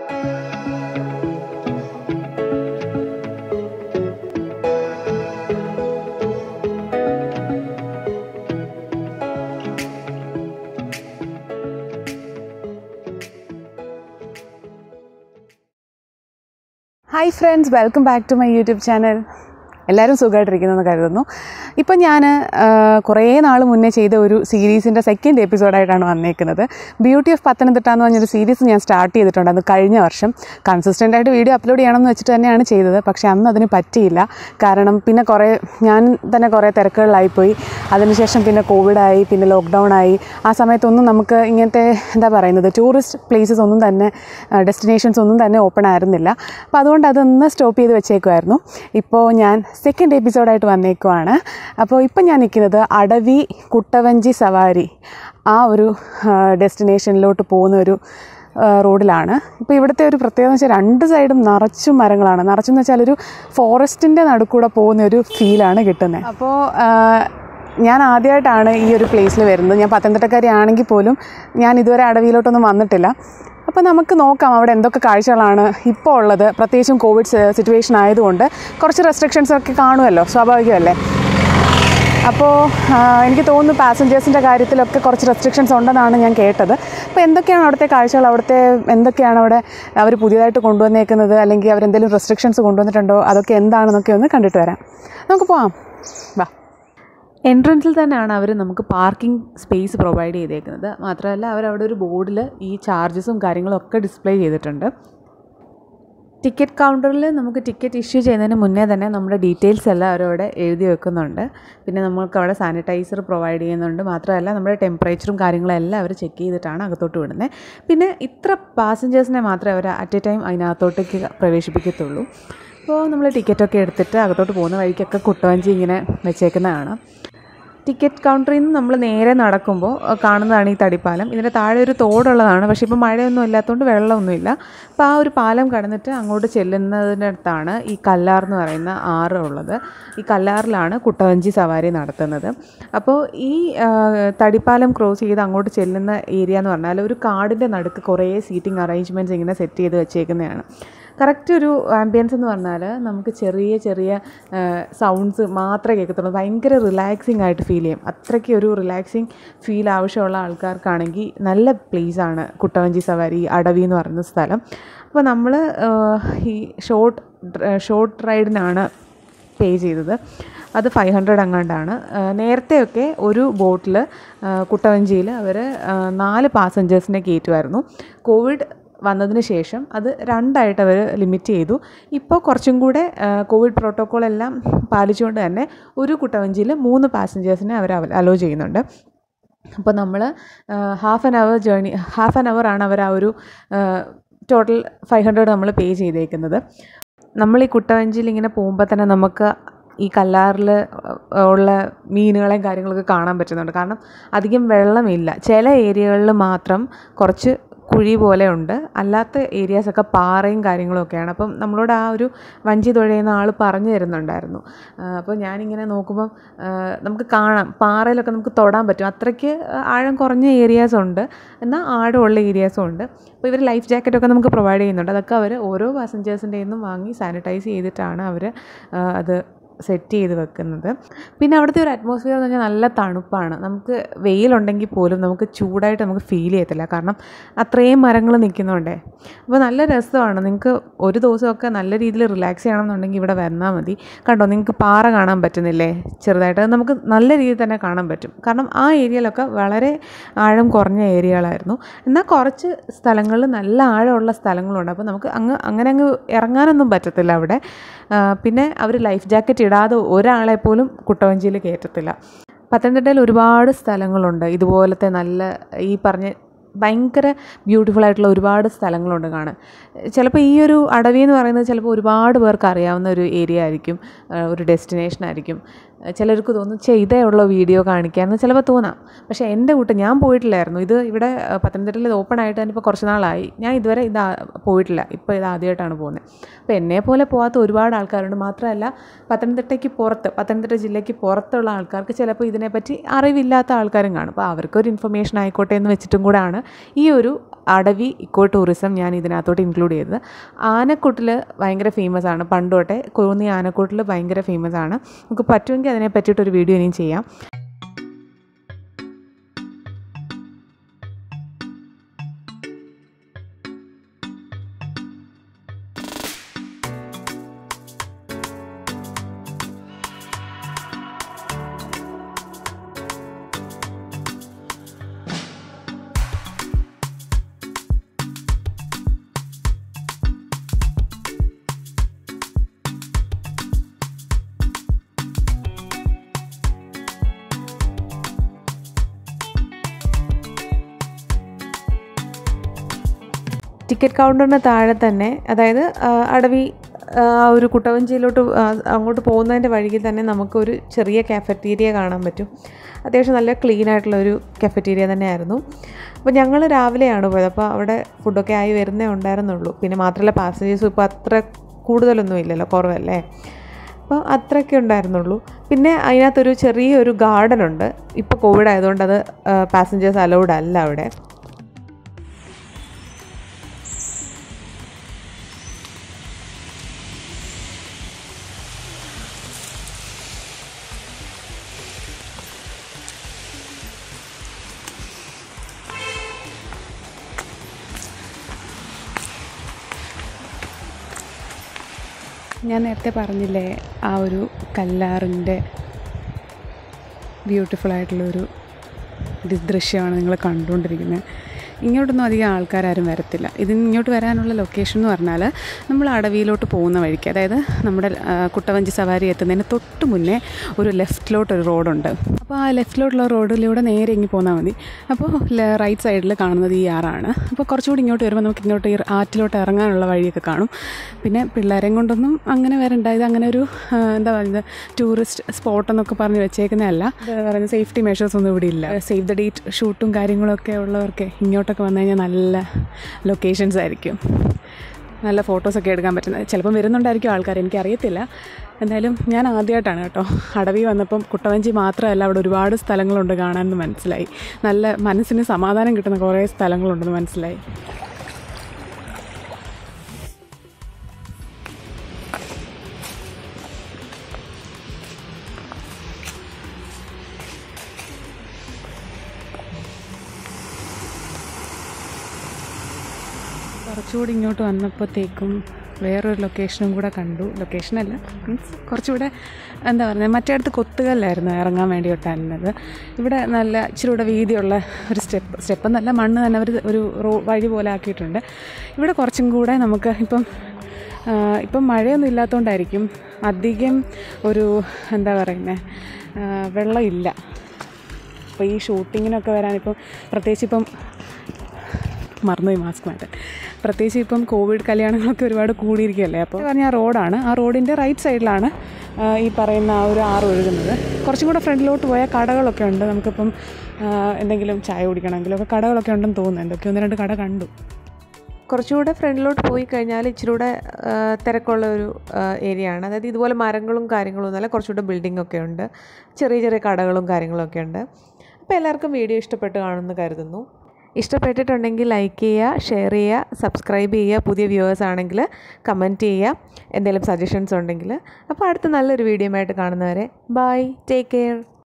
hi friends welcome back to my YouTube channel എല്ലാവരും സുഖമായിട്ടിരിക്കുന്നെന്ന് കരുതുന്നു ഇപ്പം ഞാൻ കുറേ നാൾ മുന്നേ ചെയ്ത ഒരു സീരീസിൻ്റെ സെക്കൻഡ് എപ്പിസോഡായിട്ടാണ് വന്നേക്കുന്നത് ബ്യൂട്ടി ഓഫ് പത്തനംതിട്ട എന്ന് പറഞ്ഞൊരു സീരീസ് ഞാൻ സ്റ്റാർട്ട് ചെയ്തിട്ടുണ്ട് അത് കഴിഞ്ഞ വർഷം കൺസിസ്റ്റൻ്റ് ആയിട്ട് വീഡിയോ അപ്ലോഡ് ചെയ്യണമെന്ന് വെച്ചിട്ട് തന്നെയാണ് ചെയ്തത് പക്ഷേ അന്ന് അതിന് പറ്റിയില്ല കാരണം പിന്നെ കുറേ ഞാൻ തന്നെ കുറേ തിരക്കുകളിലായിപ്പോയി അതിനുശേഷം പിന്നെ കോവിഡായി പിന്നെ ലോക്ക്ഡൗൺ ആയി ആ സമയത്തൊന്നും നമുക്ക് ഇങ്ങനത്തെ എന്താ പറയുന്നത് ടൂറിസ്റ്റ് പ്ലേസസ് ഒന്നും തന്നെ ഡെസ്റ്റിനേഷൻസ് ഒന്നും തന്നെ ഓപ്പൺ ആയിരുന്നില്ല അപ്പോൾ അതുകൊണ്ട് അതൊന്ന് സ്റ്റോപ്പ് ചെയ്ത് വെച്ചേക്കുമായിരുന്നു ഇപ്പോൾ ഞാൻ സെക്കൻഡ് എപ്പിസോഡായിട്ട് വന്നേക്കുവാണ് അപ്പോൾ ഇപ്പം ഞാൻ നിൽക്കുന്നത് അടവി കുട്ടവഞ്ചി സവാരി ആ ഒരു ഡെസ്റ്റിനേഷനിലോട്ട് പോകുന്ന ഒരു ആ, റോഡിലാണ് ഇപ്പോൾ ഇവിടുത്തെ ഒരു പ്രത്യേകത എന്ന് വെച്ചാൽ രണ്ട് സൈഡും നിറച്ചും മരങ്ങളാണ് നിറച്ചെന്ന് വെച്ചാൽ ഒരു ഫോറസ്റ്റിൻ്റെ നടുക്കൂടെ പോകുന്ന ഒരു ഫീലാണ് കിട്ടുന്നത് അപ്പോൾ ഞാൻ ആദ്യമായിട്ടാണ് ഈ ഒരു പ്ലേസിൽ വരുന്നത് ഞാൻ പത്തനംതിട്ടക്കാരി ആണെങ്കിൽ പോലും ഞാൻ ഇതുവരെ അടവിയിലോട്ടൊന്നും വന്നിട്ടില്ല അപ്പോൾ നമുക്ക് നോക്കാം അവിടെ എന്തൊക്കെ കാഴ്ചകളാണ് ഇപ്പോൾ ഉള്ളത് പ്രത്യേകിച്ചും കോവിഡ് സിറ്റുവേഷൻ ആയതുകൊണ്ട് കുറച്ച് റെസ്ട്രിക്ഷൻസ് ഒക്കെ കാണുമല്ലോ സ്വാഭാവികമല്ലേ അപ്പോൾ എനിക്ക് തോന്നുന്നു പാസഞ്ചേഴ്സിൻ്റെ കാര്യത്തിലൊക്കെ കുറച്ച് റെസ്ട്രിക്ഷൻസ് ഉണ്ടെന്നാണ് ഞാൻ കേട്ടത് അപ്പോൾ എന്തൊക്കെയാണ് അവിടുത്തെ കാഴ്ചകൾ അവിടുത്തെ എന്തൊക്കെയാണ് അവിടെ അവർ പുതിയതായിട്ട് കൊണ്ടുവന്നേക്കുന്നത് അല്ലെങ്കിൽ അവരെന്തെങ്കിലും റെസ്ട്രിക്ഷൻസ് കൊണ്ടുവന്നിട്ടുണ്ടോ അതൊക്കെ എന്താണെന്നൊക്കെ ഒന്ന് കണ്ടിട്ട് വരാം നമുക്ക് പോവാം വാ എൻട്രൻസിൽ തന്നെയാണ് അവർ നമുക്ക് പാർക്കിംഗ് സ്പേസ് പ്രൊവൈഡ് ചെയ്തേക്കുന്നത് മാത്രമല്ല അവരവിടെ ഒരു ബോർഡിൽ ഈ ചാർജസും കാര്യങ്ങളും ഒക്കെ ഡിസ്പ്ലേ ചെയ്തിട്ടുണ്ട് ടിക്കറ്റ് കൗണ്ടറിൽ നമുക്ക് ടിക്കറ്റ് ഇഷ്യൂ ചെയ്യുന്നതിന് മുന്നേ തന്നെ നമ്മുടെ ഡീറ്റെയിൽസ് എല്ലാം അവരവിടെ എഴുതി വെക്കുന്നുണ്ട് പിന്നെ നമ്മൾക്ക് അവിടെ സാനിറ്റൈസർ പ്രൊവൈഡ് ചെയ്യുന്നുണ്ട് മാത്രമല്ല നമ്മുടെ ടെമ്പറേച്ചറും കാര്യങ്ങളും എല്ലാം അവർ ചെക്ക് ചെയ്തിട്ടാണ് അകത്തോട്ട് വിടുന്നത് പിന്നെ ഇത്ര പാസഞ്ചേഴ്സിനെ മാത്രമേ അവർ അറ്റ് എ ടൈം അതിനകത്തോട്ടേക്ക് പ്രവേശിപ്പിക്കത്തുള്ളൂ അപ്പോൾ നമ്മൾ ടിക്കറ്റൊക്കെ എടുത്തിട്ട് അകത്തോട്ട് പോകുന്ന വഴിക്കൊക്കെ കുട്ടവഞ്ചി ഇങ്ങനെ വെച്ചേക്കുന്നതാണ് ടിക്കറ്റ് കൗണ്ടറിൽ നിന്ന് നമ്മൾ നേരെ നടക്കുമ്പോൾ അഹ് കാണുന്നതാണ് ഈ തടിപ്പാലം ഇതിൻ്റെ താഴെ ഒരു തോടുള്ളതാണ് പക്ഷേ ഇപ്പോൾ മഴയൊന്നും ഇല്ലാത്തതുകൊണ്ട് വെള്ളമൊന്നുമില്ല അപ്പോൾ ആ ഒരു പാലം കടന്നിട്ട് അങ്ങോട്ട് ചെല്ലുന്നതിനടുത്താണ് ഈ കല്ലാർ എന്ന് പറയുന്ന ആറ് ഉള്ളത് ഈ കല്ലാറിലാണ് കുട്ടവഞ്ചി സവാരി നടത്തുന്നത് അപ്പോൾ ഈ ആ, തടിപ്പാലം ക്രോസ് ചെയ്ത് അങ്ങോട്ട് ചെല്ലുന്ന ഏരിയ എന്ന് പറഞ്ഞാൽ ഒരു കാടിൻ്റെ നടുക്ക് കുറേ സീറ്റിംഗ് അറേഞ്ച്മെൻറ്റ്സ് ഇങ്ങനെ സെറ്റ് ചെയ്ത് വെച്ചേക്കുന്നതാണ് കറക്റ്റ് ഒരു ആംബിയൻസ് എന്ന് പറഞ്ഞാൽ നമുക്ക് ചെറിയ ചെറിയ സൗണ്ട്സ് മാത്രമേ കേൾക്കത്തുള്ളൂ ഭയങ്കര റിലാക്സിങ് ആയിട്ട് ഫീൽ ചെയ്യും അത്രയ്ക്ക് ഒരു റിലാക്സിങ് ഫീൽ ആവശ്യമുള്ള ആൾക്കാർക്കാണെങ്കിൽ നല്ല പ്ലേസാണ് കുട്ടവഞ്ചി സവാരി അടവി എന്ന് പറയുന്ന സ്ഥലം അപ്പോൾ നമ്മൾ ഈ ഷോർട്ട് ഷോർട്ട് റൈഡിനാണ് പേ ചെയ്തത് അത് ഫൈവ് ഹൺഡ്രഡ് അങ്ങാണ്ടാണ് ആ, നേരത്തെയൊക്കെ ഒരു ബോട്ടിൽ കുട്ടവഞ്ചിയിൽ അവർ നാല് പാസഞ്ചേഴ്സിനെ കയറ്റുമായിരുന്നു കോവിഡ് വന്നതിന് ശേഷം അത് രണ്ടായിട്ട് അവർ ലിമിറ്റ് ചെയ്തു ഇപ്പോൾ കുറച്ചും കൂടെ ആ, കോവിഡ് പ്രോട്ടോക്കോൾ എല്ലാം പാലിച്ചുകൊണ്ട് തന്നെ ഒരു കുട്ടവഞ്ചിയിൽ മൂന്ന് പാസഞ്ചേഴ്സിനെ അവർ അലോ ചെയ്യുന്നുണ്ട് അപ്പോൾ നമ്മൾ half an hour journey half an ആണ് അവർ ആ ഒരു ടോട്ടൽ ഫൈവ് ഹൺഡ്രഡ് നമ്മൾ പേ ചെയ്തേക്കുന്നത് നമ്മൾ ഈ കുട്ടവഞ്ചിയിൽ ഇങ്ങനെ പോകുമ്പോൾ തന്നെ നമുക്ക് ഈ കല്ലാറിൽ ഉള്ള മീനുകളെയും കാര്യങ്ങളൊക്കെ കാണാൻ പറ്റുന്നുണ്ട് കാരണം അധികം വെള്ളമില്ല ചില ഏരിയകളിൽ മാത്രം കുറച്ച് കുഴി പോലെ ഉണ്ട് അല്ലാത്ത ഏരിയാസൊക്കെ പാറയും കാര്യങ്ങളും ഒക്കെയാണ് അപ്പം നമ്മളോട് ആ ഒരു വഞ്ചി തുഴയുന്ന ആൾ പറഞ്ഞു തരുന്നുണ്ടായിരുന്നു ആ, അപ്പോൾ ഞാനിങ്ങനെ നോക്കുമ്പം ആ, നമുക്ക് കാണാം പാറയിലൊക്കെ നമുക്ക് തൊടാൻ പറ്റും അത്രയ്ക്ക് ആഴം കുറഞ്ഞ ഏരിയാസ് ഉണ്ട് എന്നാൽ ആഴമുള്ള ഏരിയാസും ഉണ്ട് അപ്പോൾ ഇവർ ലൈഫ് ജാക്കറ്റൊക്കെ നമുക്ക് പ്രൊവൈഡ് ചെയ്യുന്നുണ്ട് അതൊക്കെ അവർ ഓരോ പാസഞ്ചേഴ്സിൻ്റെ നിന്നും വാങ്ങി സാനിറ്റൈസ് ചെയ്തിട്ടാണ് അവർ അത് സെറ്റ് ചെയ്ത് വെക്കുന്നത് പിന്നെ അവിടുത്തെ ഒരു അറ്റ്മോസ്ഫിയർ എന്ന് പറഞ്ഞാൽ നല്ല തണുപ്പാണ് നമുക്ക് വെയിലുണ്ടെങ്കിൽ പോലും നമുക്ക് ചൂടായിട്ട് നമുക്ക് ഫീൽ ചെയ്യത്തില്ല കാരണം അത്രയും മരങ്ങൾ നിൽക്കുന്നുണ്ടേ അപ്പോൾ നല്ല രസമാണ് നിങ്ങൾക്ക് ഒരു ദിവസമൊക്കെ നല്ല രീതിയിൽ റിലാക്സ് ചെയ്യണമെന്നുണ്ടെങ്കിൽ ഇവിടെ വന്നാൽ മതി കണ്ടോ നിങ്ങൾക്ക് പാറ കാണാൻ പറ്റുന്നില്ലേ ചെറുതായിട്ട് അത് നമുക്ക് നല്ല രീതിയിൽ തന്നെ കാണാൻ പറ്റും കാരണം ആ ഏരിയയിലൊക്കെ വളരെ ആഴം കുറഞ്ഞ ഏരിയകളായിരുന്നു എന്നാൽ കുറച്ച് സ്ഥലങ്ങളിൽ നല്ല ആഴമുള്ള സ്ഥലങ്ങളുണ്ട് അപ്പോൾ നമുക്ക് അങ്ങ് അങ്ങനെ അങ്ങ് ഇറങ്ങാനൊന്നും പറ്റത്തില്ല അവിടെ ആ, പിന്നെ അവർ ലൈഫ് ജാക്കറ്റ് ഇടാതെ ഒരാളെ പോലും കുട്ടവഞ്ചിയിൽ കയറ്റത്തില്ല പത്തനംതിട്ടയിൽ ഒരുപാട് സ്ഥലങ്ങളുണ്ട് ഇതുപോലത്തെ നല്ല ഈ പറഞ്ഞ ഭയങ്കര ബ്യൂട്ടിഫുൾ ആയിട്ടുള്ള ഒരുപാട് സ്ഥലങ്ങളുണ്ട് കാണാൻ ചിലപ്പോൾ ഈ ഒരു അടവി എന്ന് പറയുന്നത് ചിലപ്പോൾ ഒരുപാട് പേർക്ക് അറിയാവുന്ന ഒരു ഏരിയ ആയിരിക്കും ആ, ഒരു ഡെസ്റ്റിനേഷൻ ആയിരിക്കും ചിലർക്ക് തോന്നും ചെയ്തേ ഉള്ള വീഡിയോ കാണിക്കാമെന്ന് ചിലപ്പോൾ തോന്നാം പക്ഷേ എൻ്റെ കൂട്ട് ഞാൻ പോയിട്ടില്ലായിരുന്നു ഇത് ഇവിടെ ആ, പത്തനംതിട്ടയിൽ ഇത് ഓപ്പൺ ആയിട്ട് തന്നെ ഇപ്പോൾ കുറച്ച് നാളായി ഞാൻ ഇതുവരെ ഇത് ആ- പോയിട്ടില്ല ഇപ്പോൾ ഇത് ആദ്യമായിട്ടാണ് പോകുന്നത് അപ്പോൾ എന്നെ പോലെ പോകാത്ത ഒരുപാട് ആൾക്കാരുണ്ട് മാത്രമല്ല പത്തനംതിട്ടയ്ക്ക് പുറത്ത് പത്തനംതിട്ട ജില്ലയ്ക്ക് പുറത്തുള്ള ആൾക്കാർക്ക് ചിലപ്പോൾ ഇതിനെപ്പറ്റി അറിവില്ലാത്ത ആൾക്കാരും കാണും അപ്പോൾ അവർക്കൊരു ഇൻഫർമേഷൻ ആയിക്കോട്ടെ എന്ന് വെച്ചിട്ടും കൂടാണ് ഈ ഒരു അടവി ഇക്കോ ടൂറിസം ഞാൻ ഇതിനകത്തോട്ട് ഇൻക്ലൂഡ് ചെയ്തത് ആനക്കൂട്ടിൽ ഭയങ്കര ഫേമസ് ആണ് പണ്ട് തൊട്ടേ കോന്നി ആനക്കൂട്ടിൽ ഭയങ്കര ഫേമസ് ആണ് നമുക്ക് പറ്റുമെങ്കിൽ അതിനെ പറ്റിയിട്ടൊരു വീഡിയോ ഇനിയും ചെയ്യാം ടിക്കറ്റ് കൗണ്ടറിന് താഴെ തന്നെ അതായത് ആ, അടവി ആ ഒരു കുട്ടവഞ്ചിയിലോട്ട് ആ, അങ്ങോട്ട് പോകുന്നതിൻ്റെ വഴിയിൽ തന്നെ നമുക്കൊരു ചെറിയ കാഫറ്റീരിയ കാണാൻ പറ്റും അത്യാവശ്യം നല്ല ക്ലീൻ ആയിട്ടുള്ള ഒരു കാഫറ്റീരിയ തന്നെയായിരുന്നു അപ്പോൾ ഞങ്ങൾ രാവിലെയാണ് പോയത് അപ്പോൾ അവിടെ ഫുഡൊക്കെ ആയി വരുന്നേ ഉണ്ടായിരുന്നുള്ളൂ പിന്നെ മാത്രമല്ല പാസഞ്ചേഴ്സും ഇപ്പോൾ അത്ര കൂടുതലൊന്നും ഇല്ലല്ലോ കുറവല്ലേ അപ്പോൾ അത്രയൊക്കെ ഉണ്ടായിരുന്നുള്ളൂ പിന്നെ അതിനകത്തൊരു ചെറിയൊരു ഗാർഡൻ ഉണ്ട് ഇപ്പോൾ കോവിഡ് ആയതുകൊണ്ട് അത് പാസഞ്ചേഴ്സ് അലൗഡ് അല്ല അവിടെ ഞാൻ നേരത്തെ പറഞ്ഞില്ലേ ആ ഒരു കല്ലാറിൻ്റെ ബ്യൂട്ടിഫുൾ ആയിട്ടുള്ളൊരു ദി- ദൃശ്യമാണ് നിങ്ങൾ കണ്ടുകൊണ്ടിരിക്കുന്നത് ഇങ്ങോട്ടൊന്നും അധികം ആൾക്കാരും വരത്തില്ല ഇത് ഇങ്ങോട്ട് വരാനുള്ള ലൊക്കേഷൻ എന്ന് പറഞ്ഞാൽ നമ്മൾ അടവിയിലോട്ട് പോകുന്ന വഴിക്ക് അതായത് നമ്മുടെ ആ, കുട്ടവഞ്ചി സവാരി എത്തുന്നതിന് തൊട്ട് മുന്നേ ഒരു ലെഫ്റ്റിലോട്ടൊരു റോഡുണ്ട് അപ്പോൾ ആ ലെഫ്റ്റിലോട്ടുള്ള റോഡിലൂടെ നേരെ ഇങ്ങി പോന്നാൽ മതി അപ്പോൾ റൈറ്റ് സൈഡിൽ കാണുന്നത് ഈ ആറാണ് അപ്പോൾ കുറച്ചുകൂടി ഇങ്ങോട്ട് വരുമ്പോൾ നമുക്ക് ഇങ്ങോട്ട് ഈ ആറ്റിലോട്ട് ഇറങ്ങാനുള്ള വഴിയൊക്കെ കാണും പിന്നെ പിള്ളേരെയും കൊണ്ടൊന്നും അങ്ങനെ വരണ്ട ഇത് അങ്ങനെ ഒരു ആ, എന്താ പറയുന്നത് ടൂറിസ്റ്റ് സ്പോട്ട് എന്നൊക്കെ പറഞ്ഞ് വെച്ചേക്കുന്നതല്ല എന്താ പറയുന്നത് സേഫ്റ്റി മെഷേഴ്സ് ഒന്നും ഇവിടെ ഇല്ല സേവ് ദ ഡേറ്റ് ഷൂട്ടും കാര്യങ്ങളൊക്കെ ഉള്ളവർക്ക് ഇങ്ങോട്ടൊക്കെ വന്നു കഴിഞ്ഞാൽ നല്ല ലൊക്കേഷൻസ് ആയിരിക്കും നല്ല ഫോട്ടോസൊക്കെ എടുക്കാൻ പറ്റുന്നത് ചിലപ്പം വരുന്നുണ്ടായിരിക്കും ആൾക്കാർ എനിക്കറിയത്തില്ല എന്തായാലും ഞാൻ ആദ്യമായിട്ടാണ് കേട്ടോ അടവി വന്നപ്പം കുട്ടവഞ്ചി മാത്രമല്ല അവിടെ ഒരുപാട് സ്ഥലങ്ങളുണ്ട് കാണാമെന്ന് മനസ്സിലായി നല്ല മനസ്സിന് സമാധാനം കിട്ടുന്ന കുറേ സ്ഥലങ്ങളുണ്ടെന്ന് മനസ്സിലായി കുറച്ചുകൂടി ഇങ്ങോട്ട് വന്നപ്പോഴത്തേക്കും വേറൊരു ലൊക്കേഷനും കൂടെ കണ്ടു ലൊക്കേഷനല്ല മീൻസ് കുറച്ചുകൂടെ എന്താ പറയുക മറ്റേടത്ത് കൊത്തുകല്ലായിരുന്നു ഇറങ്ങാൻ വേണ്ടി ഇട്ടായിരുന്നത് ഇവിടെ നല്ല ഇച്ചിരി കൂടെ വീതിയുള്ള ഒരു സ്റ്റെപ്പ് സ്റ്റെപ്പ് എന്നല്ല മണ്ണ് തന്നെ അവർ ഒരു റോ വഴി പോലെ ആക്കിയിട്ടുണ്ട് ഇവിടെ കുറച്ചും കൂടെ നമുക്ക് ഇപ്പം ആ, ഇപ്പം മഴയൊന്നും ഇല്ലാത്തതുകൊണ്ടായിരിക്കും അധികം ഒരു എന്താ പറയുന്നത് വെള്ളമില്ല അപ്പോൾ ഈ ഷൂട്ടിങ്ങിനൊക്കെ വരാനിപ്പം പ്രത്യേകിച്ച് ഇപ്പം മറന്നുപോയി മാസ്ക് മാറ്റാൻ പ്രത്യേകിച്ച് ഇപ്പം കോവിഡ് കല്യാണങ്ങളൊക്കെ ഒരുപാട് കൂടിയിരിക്കുകയല്ലേ അപ്പോൾ പറഞ്ഞ ആ റോഡാണ് ആ റോഡിൻ്റെ റൈറ്റ് സൈഡിലാണ് ആ, ഈ പറയുന്ന ആ ഒരു ആറ് ഒഴുകുന്നത് കുറച്ചും കൂടെ ഫ്രണ്ടിലോട്ട് പോയാൽ കടകളൊക്കെ ഉണ്ട് നമുക്കിപ്പം ആ, എന്തെങ്കിലും ചായ കുടിക്കണമെങ്കിലും ഒക്കെ കടകളൊക്കെ ഉണ്ടെന്ന് തോന്നുന്നു എന്തൊക്കെ ഒന്ന് രണ്ട് കട കണ്ടു കുറച്ചുകൂടെ ഫ്രണ്ടിലോട്ട് പോയി കഴിഞ്ഞാൽ ഇച്ചിരി കൂടെ ആ, തിരക്കുള്ള ഒരു ഏരിയ ആണ് അതായത് ഇതുപോലെ മരങ്ങളും കാര്യങ്ങളും ഒന്നുമല്ല കുറച്ചുകൂടെ ബിൽഡിംഗ് ഒക്കെ ഉണ്ട് ചെറിയ ചെറിയ കടകളും കാര്യങ്ങളും ഒക്കെ ഉണ്ട് അപ്പോൾ എല്ലാവർക്കും വീഡിയോ ഇഷ്ടപ്പെട്ട് കാണുമെന്ന് കരുതുന്നു ഇഷ്ടപ്പെട്ടിട്ടുണ്ടെങ്കിൽ ലൈക്ക് ചെയ്യുക ഷെയർ ചെയ്യുക സബ്സ്ക്രൈബ് ചെയ്യുക പുതിയ വ്യൂവേഴ്സ് ആണെങ്കിൽ കമൻറ്റ് ചെയ്യുക എന്തെങ്കിലും സജഷൻസ് ഉണ്ടെങ്കിൽ അപ്പോൾ അടുത്ത നല്ലൊരു വീഡിയോ ആയിട്ട് കാണുന്നവരെ ബൈ ടേക്ക് കെയർ